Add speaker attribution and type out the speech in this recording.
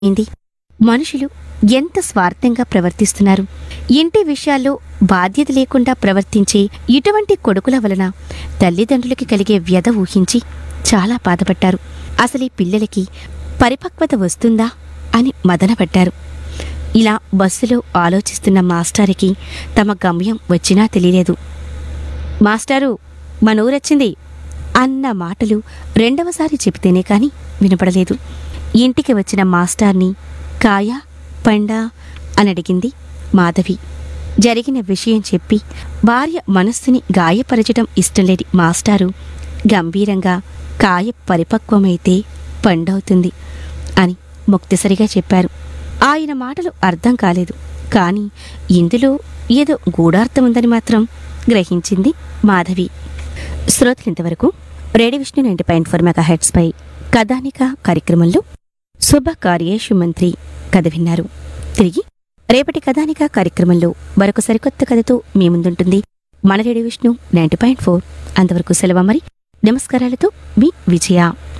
Speaker 1: ఏంది మనుషులు ఎంత స్వార్థంగా ప్రవర్తిస్తున్నారు ఇంటి విషయాల్లో బాధ్యత లేకుండా ప్రవర్తించే ఇటువంటి కొడుకుల వలన తల్లిదండ్రులకి కలిగే వ్యధ ఊహించి చాలా బాధపడ్డారు అసలు ఈ పిల్లలకి పరిపక్వత వస్తుందా అని మదనపడ్డారు ఇలా బస్సులో ఆలోచిస్తున్న మాస్టారుకి తమ గమ్యం వచ్చినా తెలియలేదు మాస్టారు మన ఊరొచ్చింది అన్న మాటలు రెండవసారి చెబితేనే కాని వినపడలేదు ఇంటికి వచ్చిన మాస్టార్ని కాయ పండా అని అడిగింది మాధవి జరిగిన విషయం చెప్పి భార్య మనస్సుని గాయపరచటం ఇష్టం లేని మాస్టారు గంభీరంగా కాయ పరిపక్వమైతే పండవుతుంది అని ముక్తసరిగా చెప్పారు ఆయన మాటలు అర్థం కాలేదు కానీ ఇందులో ఏదో గూఢార్థం ఉందని మాత్రం గ్రహించింది మాధవి శ్రోతలు ఇంతవరకు radio Vishnu ninety point four mega heads పై కథానిక కార్యక్రమంలో శుభ కార్యేషు మంత్రి కథ విన్నారు తిరిగి రేపటి కథానిక కార్యక్రమంలో మరొక సరికొత్త కథతో మీ ముందుంటుంది మన radio Vishnu ninety point four అంతవరకు సెలవు మరి నమస్కారాలతో మీ విజయ